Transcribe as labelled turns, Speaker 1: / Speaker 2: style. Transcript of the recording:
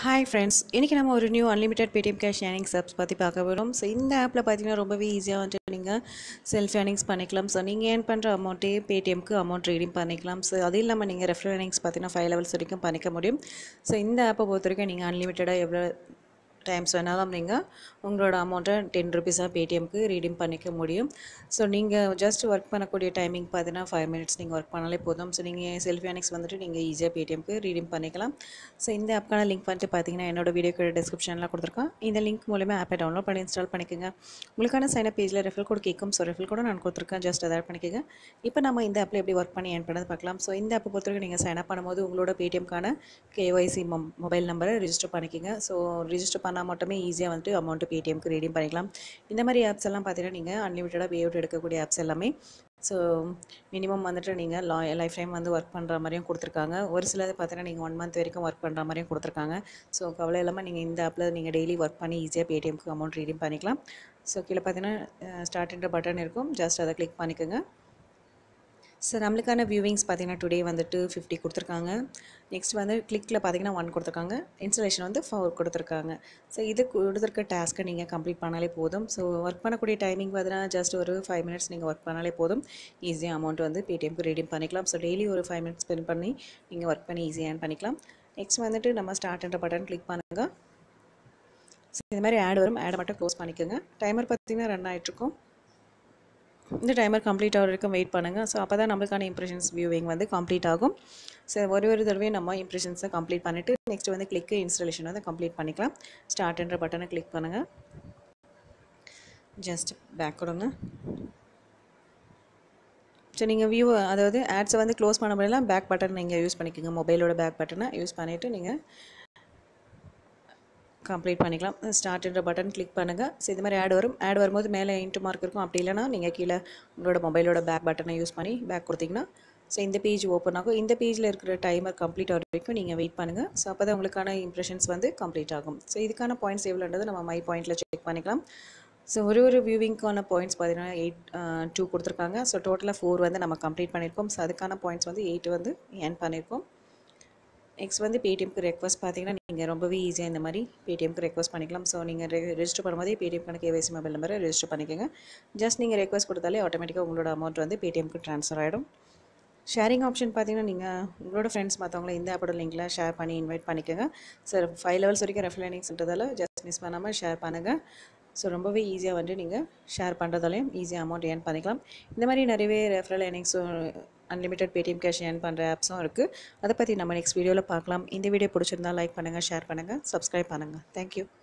Speaker 1: hi friends இன்றைக்கி நம்ம ஒரு new unlimited Paytm cash earnings apps பற்றி பார்க்க போகிறோம் ஸோ இந்த ஆப்பில் பார்த்தீங்கன்னா ரொம்பவே ஈஸியாக வந்துட்டு நீங்கள் செல்ஃப் ஏர்னிங்ஸ் பண்ணிக்கலாம் ஸோ நீங்கள் ஏர்ன் பண்ணுற அமௌண்ட்டே பேடிஎம்க்கு அமௌண்ட் ரீடிங் பண்ணிக்கலாம் ஸோ அது இல்லாமல் நீங்கள் ரெஃபரல் ஏர்னிங்ஸ் பார்த்தீங்கன்னா ஃபைவ் லெவல்ஸ் வரைக்கும் பண்ணிக்க முடியும் ஸோ இந்த ஆப்பை பொறுத்த வரைக்கும் நீங்கள் அன்லிமிட்டடாக எவ்வளோ டைம்ஸ் வேணாலும் நீங்கள் உங்களோட அமௌண்ட்டை டென் ருபீஸாக பேடிஎம்க்கு ரீடீம் பண்ணிக்க முடியும் ஸோ நீங்கள் ஜஸ்ட் ஒர்க் பண்ணக்கூடிய டைமிங் பார்த்தீங்கன்னா ஃபைவ் மினிட்ஸ் நீங்கள் ஒர்க் பண்ணாலே போதும் ஸோ நீங்கள் செல்ஃப் ஏர்னிங்ஸ் வந்துட்டு நீங்கள் ஈஸியாக பேடிஎம்க்கு ரீடீம் பண்ணிக்கலாம் ஸோ இந்த ஆப்க்கான லிங்க் வந்துட்டு பார்த்தீங்கன்னா என்னோட வீடியோக்கு டிஸ்கிரிப்ஷனில் கொடுத்துருக்கேன் இந்த லிங்க் மூலமாக ஆப்பை டவுன்லோட் பண்ணி இன்ஸ்டால் பண்ணிக்கோங்க உங்களுக்கான சைனப் பேஜில் ரெஃபல் கோட் கேட்கும் ஸோ ரெஃபல் கூட நான் கொடுத்துருக்கேன் ஜஸ்ட் அதை ஆட் பண்ணிக்கோங்க இப்போ நம்ம இந்த ஆப்பில் எப்படி ஒர்க் பண்ணி ஏன் பண்ணது பார்க்கலாம் ஸோ இந்த ஆப்பை பொறுத்தவரைக்கும் நீங்கள் சைன் அப் பண்ணும்போது உங்களோட பேடிஎம்க்கான கேஒய்சி மொபைல் நம்பரை ரிஜிஸ்டர் பண்ணிக்கோங்க ஸோ ரிஜிஸ்டர் பண்ணால் மட்டுமே ஈஸியாக வந்துட்டு அமௌண்ட்டு பேடிஎம்க்கு ரீடீம் பண்ணிக்கலாம் இந்த மாதிரி ஆப்ஸ் எல்லாம் பார்த்தீங்கன்னா நீங்கள் அன்லிமிட்டடாக பே அவுட் எடுக்கக்கூடிய ஆப்ஸ் எல்லாமே ஸோ மினிமம் வந்துட்டு நீங்கள் லா லைஃப் டைம் வந்து ஒர்க் பண்ணுற மாதிரியும் கொடுத்துருக்காங்க ஒரு சிலது பார்த்தீங்கன்னா நீங்கள் ஒன் மந்த் வரைக்கும் ஒர்க் பண்ணுற மாதிரியும் கொடுத்துருக்காங்க ஸோ கவலை இல்லாமல் நீங்கள் இந்த ஆப்பில் நீங்கள் டெய்லி ஒர்க் பண்ணி ஈஸியாக பேடிஎம்க்கு அமௌண்ட் ரீடீம் பண்ணிக்கலாம் ஸோ கீழே பார்த்தீங்கன்னா ஸ்டார்ட்ன்ற பட்டன் இருக்கும் ஜஸ்ட் அதை கிளிக் பண்ணிக்கோங்க ஸோ நம்மளுக்கான வியூவிங்ஸ் பார்த்தீங்கன்னா டுடே வந்துட்டு ஃபிஃப்டி கொடுத்துருக்காங்க நெக்ஸ்ட் வந்து கிளிக்கில் பார்த்தீங்கன்னா ஒன் கொடுத்துருக்காங்க இன்ஸ்டலேஷன் வந்து ஃபோர் கொடுத்துருக்காங்க ஸோ இது கொடுத்துருக்க டாஸ்க்கை நீங்கள் கம்ப்ளீட் பண்ணாலே போதும் ஸோ ஒர்க் பண்ணக்கூடிய டைமிங் பார்த்தீங்கன்னா ஜஸ்ட் ஒரு ஃபைவ் மினிட்ஸ் நீங்கள் ஒர்க் பண்ணாலே போதும் ஈஸியாக அமௌண்ட் வந்து பேடிஎம்க்கு ரெடீம் பண்ணிக்கலாம் ஸோ டெய்லி ஒரு ஃபைவ் மினிட்ஸ் ஸ்பெண்ட் பண்ணி நீங்கள் ஒர்க் பண்ணி ஈஸியாக ஏர்ன் பண்ணிக்கலாம் நெக்ஸ்ட் வந்துட்டு நம்ம ஸ்டார்ட்ன்ற பட்டன் கிளிக் பண்ணுங்கள் ஸோ இந்த மாதிரி ஆட் வரும் ஆடை மட்டும் க்ளோஸ் பண்ணிக்கோங்க டைமர் பார்த்தீங்கன்னா ரன் ஆகிட்ருக்கும் இந்த டைமர் கம்ப்ளீட் ஆகிற வரைக்கும் வெயிட் பண்ணுங்கள் ஸோ அப்போ தான் நம்மளுக்கான இம்ப்ரெஷன்ஸ் வியூவிங் வந்து கம்ப்ளீட் ஆகும் ஸோ ஒரு ஒரு தடவையும் நம்ம இம்ப்ரெஷன்ஸை கம்ப்ளீட் பண்ணிவிட்டு நெக்ஸ்ட் வந்து கிளிக்கு இன்ஸ்டாலேஷன் வந்து கம்ப்ளீட் பண்ணிக்கலாம் ஸ்டார்ட்ன்ற பட்டனை கிளிக் பண்ணுங்கள் ஜஸ்ட் பேக் கொடுங்க ஸோ நீங்கள் வியூ அதாவது ஆட்ஸை வந்து க்ளோஸ் பண்ண முடியலாம் பேக் பட்டன் நீங்கள் யூஸ் பண்ணிக்கோங்க மொபைலோட பேக் பட்டனை யூஸ் பண்ணிவிட்டு நீங்கள் கம்ப்ளீட் பண்ணிக்கலாம் ஸ்டார்ட்ன்ற பட்டன் கிளிக் பண்ணுங்கள் ஸோ இது மாதிரி ஆட் வரும் ஆட் வரும்போது மேலே இன்ட்டு மார்க் இருக்கும் அப்படி இல்லைனா நீங்கள் கீழே உங்களோட மொபைலோட பேக் பட்டனை யூஸ் பண்ணி பேக் கொடுத்தீங்கன்னா ஸோ இந்த பேஜ் ஓப்பன் ஆகும் இந்த பேஜில் இருக்கிற டைமர் கம்ப்ளீட் ஆகிற வரைக்கும் நீங்கள் வெயிட் பண்ணுங்கள் ஸோ அப்போ தான் உங்களுக்கான இம்ப்ரெஷன்ஸ் வந்து கம்ப்ளீட் ஆகும் ஸோ இதுக்கான பாயிண்ட்ஸ் எவ்வளோன்றது நம்ம மை பாயிண்ட்டில் செக் பண்ணிக்கலாம் ஸோ ஒரு ஒரு வியூவிங்க்கான பாயிண்ட்ஸ் பார்த்தீங்கன்னா எயிட் டூ கொடுத்துருக்காங்க ஸோ டோட்டலாக ஃபோர் வந்து நம்ம கம்ப்ளீட் பண்ணியிருக்கோம் ஸோ அதுக்கான பாயிண்ட்ஸ் வந்து எயிட் வந்து ஏர்ன் பண்ணியிருக்கோம் நெக்ஸ்ட் வந்து பேடிஎம்க்கு ரெக்வஸ்ட் பார்த்தீங்கன்னா நீங்கள் ரொம்பவே ஈஸியாக இந்த மாதிரி பேடிஎம்க்கு ரெக்வஸ்ட் பண்ணிக்கலாம் ஸோ நீங்கள் ரெ ரெஜிஸ்டர் பண்ணும்போதே பேடிஎம்க்கான கேவைசி மொபைல் நம்பரை ரெஜிஸ்டர் பண்ணிக்கோங்க ஜஸ்ட் நீங்கள் ரெக்வஸ்ட் கொடுத்தாலே ஆட்டோமேட்டிக்காக உங்களோட அமௌண்ட் வந்து பேடிஎம்க்கு ட்ரான்ஸ்ஃபர் ஆகிடும் ஷேரிங் ஆப்ஷன் பார்த்தீங்கன்னா நீங்கள் உங்களோட ஃப்ரெண்ட்ஸ் மற்றவங்கள இந்த ஆப்போட லிங்கில் ஷேர் பண்ணி இன்வைட் பண்ணிக்கோங்க சார் ஃபைவ் லெவல்ஸ் வரைக்கும் ரெஃபரன்ஸின்றதால ஜஸ்ட் மிஸ் பண்ணாமல் ஷேர் பண்ணுங்கள் ஸோ ரொம்பவே ஈஸியாக வந்து நீங்கள் ஷேர் பண்ணுறதாலையும் ஈஸியாக அமௌண்ட் ஏர்ன் பண்ணிக்கலாம் இந்த மாதிரி நிறையவே ரெஃபரல் ஏர்னிங்ஸும் அன்லிமிட்டட் பேடிஎம் கேஷ் ஏர்ன் பண்ணுற ஆப்ஸும் இருக்குது அதை பற்றி நம்ம நெக்ஸ்ட் வீடியோவில் பார்க்கலாம் இந்த வீடியோ பிடிச்சிருந்தா லைக் பண்ணுங்கள் ஷேர் பண்ணுங்கள் சப்ஸ்கிரைப் பண்ணுங்கள் தேங்க்யூ